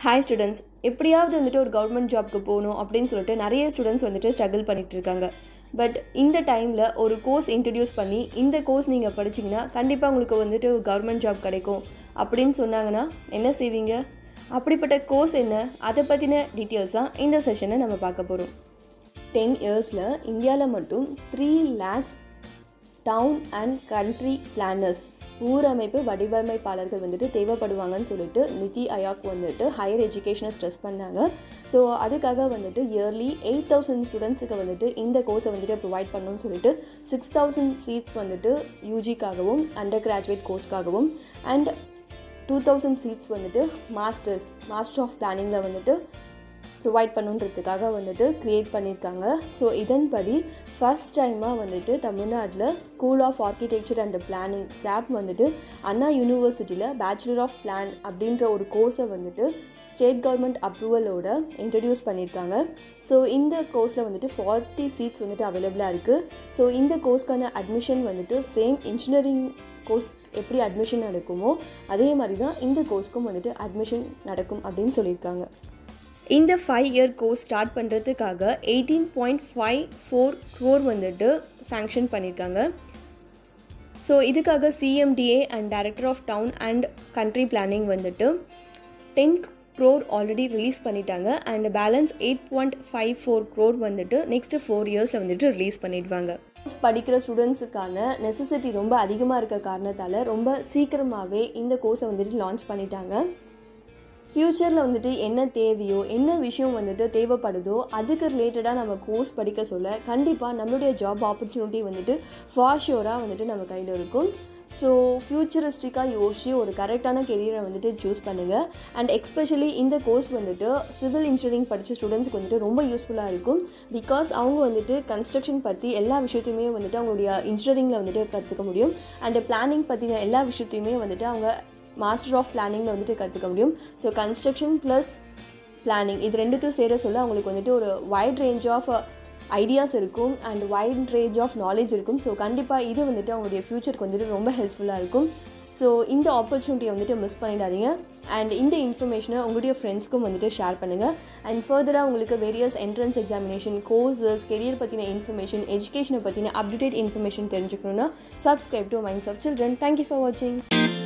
hi students எப்படியாவது வந்துட்டு ஒரு கவர்மெண்ட் ஜாப்க்கு போகணும் அப்படின்னு சொல்லிட்டு நிறைய ஸ்டூடெண்ட்ஸ் வந்துட்டு ஸ்ட்ரகிள் பண்ணிட்டு இருக்காங்க பட் இந்த டைமில் ஒரு கோர்ஸ் இன்ட்ரடியூஸ் பண்ணி இந்த கோர்ஸ் நீங்கள் படிச்சிங்கன்னா கண்டிப்பாக உங்களுக்கு வந்துட்டு ஒரு கவர்மெண்ட் ஜாப் கிடைக்கும் அப்படின்னு சொன்னாங்கன்னா என்ன செய்வீங்க அப்படிப்பட்ட கோர்ஸ் என்ன அதை பற்றின டீட்டெயில்ஸ் தான் இந்த செஷனை நம்ம பார்க்க போகிறோம் டென் இயர்ஸில் இந்தியாவில் மட்டும் three lakhs town and country planners ஊரமைப்பு வடிவமைப்பாளர்கள் வந்துட்டு தேவைப்படுவாங்கன்னு சொல்லிட்டு நிதி ஆயோக் வந்துட்டு ஹையர் எஜுகேஷனை ஸ்ட்ரெஸ் பண்ணாங்க ஸோ அதுக்காக வந்துட்டு இயர்லி எயிட் தௌசண்ட் ஸ்டூடெண்ட்ஸுக்கு வந்துட்டு இந்த கோர்ஸை வந்துட்டு ப்ரொவைட் பண்ணணும்னு சொல்லிட்டு சிக்ஸ் தௌசண்ட் சீட்ஸ் வந்துட்டு யூஜிக்காகவும் அண்டர் கிராஜுவேட் கோர்ஸ்க்காகவும் அண்ட் டூ தௌசண்ட் சீட்ஸ் வந்துட்டு மாஸ்டர்ஸ் மாஸ்டர் ஆஃப் பிளானிங்கில் வந்துட்டு ப்ரொவைட் பண்ணுன்றதுக்காக வந்துட்டு க்ரியேட் பண்ணியிருக்காங்க ஸோ இதன்படி ஃபஸ்ட் டைமாக வந்துட்டு தமிழ்நாட்டில் school of architecture and planning சாப் வந்துட்டு அண்ணா யூனிவர்சிட்டியில் பேச்சுலர் ஆஃப் பிளான் அப்படின்ற ஒரு கோர்ஸை வந்துட்டு ஸ்டேட் கவர்மெண்ட் அப்ரூவலோட இன்ட்ரடியூஸ் பண்ணியிருக்காங்க ஸோ இந்த கோர்ஸில் வந்துட்டு ஃபார்ட்டி சீட்ஸ் வந்துட்டு அவைலபிளாக இருக்குது ஸோ இந்த கோர்ஸ்க்கான அட்மிஷன் வந்துட்டு சேம் இன்ஜினியரிங் கோர்ஸ் எப்படி அட்மிஷன் நடக்குமோ அதே மாதிரி தான் இந்த கோர்ஸ்க்கும் வந்துட்டு அட்மிஷன் நடக்கும் அப்படின்னு சொல்லியிருக்காங்க இந்த ஃபைவ் இயர் கோர்ஸ் ஸ்டார்ட் பண்ணுறதுக்காக eighteen point five four crore வந்துட்டு சாங்ஷன் பண்ணியிருக்காங்க ஸோ இதுக்காக CMDA and director of town and country planning வந்துட்டு டென் க்ரோர் ஆல்ரெடி ரிலீஸ் பண்ணிட்டாங்க and balance eight point five four crore வந்துட்டு நெக்ஸ்ட் ஃபோர் இயர்ஸில் வந்துட்டு ரிலீஸ் பண்ணிடுவாங்க படிக்கிற ஸ்டூடெண்ட்ஸுக்கான நெசசிட்டி ரொம்ப அதிகமாக இருக்க காரணத்தால் ரொம்ப சீக்கிரமாகவே இந்த கோர்ஸை வந்துட்டு லான்ச் பண்ணிட்டாங்க ஃப்யூச்சரில் வந்துட்டு என்ன தேவையோ என்ன விஷயம் வந்துட்டு தேவைப்படுதோ அதுக்கு ரிலேட்டடாக நம்ம கோர்ஸ் படிக்க சொல்ல கண்டிப்பாக நம்மளுடைய ஜாப் ஆப்பர்ச்சுனிட்டி வந்துட்டு ஃபார் ஷியோராக வந்துட்டு நம்ம கையில் இருக்கும் ஸோ ஃப்யூச்சரிஸ்டிக்காக யோசிச்சு ஒரு கரெக்டான கெரியரை வந்துட்டு சூஸ் பண்ணுங்கள் அண்ட் எக்ஸ்பெஷலி இந்த கோர்ஸ் வந்துட்டு சிவில் இன்ஜினியரிங் படித்த ஸ்டூடெண்ட்ஸ்க்கு வந்துட்டு ரொம்ப யூஸ்ஃபுல்லாக இருக்கும் பிகாஸ் அவங்க வந்துட்டு கன்ஸ்ட்ரக்ஷன் பற்றி எல்லா விஷயத்தையுமே வந்துட்டு அவங்களுடைய இன்ஜினியரிங்கில் வந்துட்டு கற்றுக்க முடியும் அண்ட் பிளானிங் பற்றின எல்லா விஷயத்தையுமே வந்துட்டு அவங்க மாஸ்டர் ஆஃப் பிளானிங்கில் வந்துட்டு கற்றுக்க முடியும் ஸோ கன்ஸ்ட்ரக்ஷன் ப்ளஸ் பிளானிங் இது ரெண்டுத்தையும் சேர சொல்ல அவங்களுக்கு வந்துட்டு ஒரு வைட் ரேஞ்ச் ஆஃப் ஐடியாஸ் இருக்கும் and wide range of knowledge இருக்கும் ஸோ கண்டிப்பாக இது வந்துட்டு அவங்களுடைய ஃப்யூச்சருக்கு வந்துட்டு ரொம்ப ஹெல்ப்ஃபுல்லாக இருக்கும் ஸோ இந்த ஆப்பர்ச்சுனிட்டியை வந்துட்டு மிஸ் பண்ணிடாதீங்க அண்ட் இந்த இன்ஃபர்மேஷனை உங்களுடைய ஃப்ரெண்ட்ஸ்க்கும் வந்துட்டு ஷேர் பண்ணுங்கள் அண்ட் ஃபர்தராக உங்களுக்கு various entrance examination courses career பற்றின இன்ஃபர்மேஷன் எஜுகேஷனை பற்றின அப்டேட் இன்ஃபர்மேஷன் தெரிஞ்சுக்கணுன்னா subscribe to minds of children thank you for வாட்சிங்